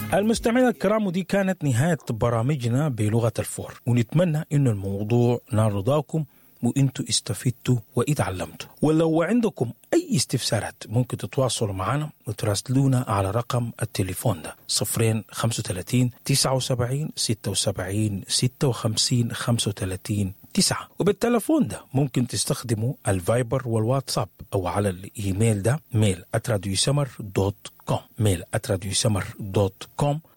المستمعين الكرام ودي كانت نهاية برامجنا بلغة الفور ونتمنى أن الموضوع نال رضاكم وانتوا استفدتوا واتعلمتوا ولو عندكم اي استفسارات ممكن تتواصلوا معنا وتراسلونا على رقم التليفون ده صفرين 35 79 76 56 35 تسعة وبالتلفون ده ممكن تستخدموا الفايبر والواتساب أو على الإيميل ده ميل @راديوسمر دوت كوم ميل @راديوسمر دوت كوم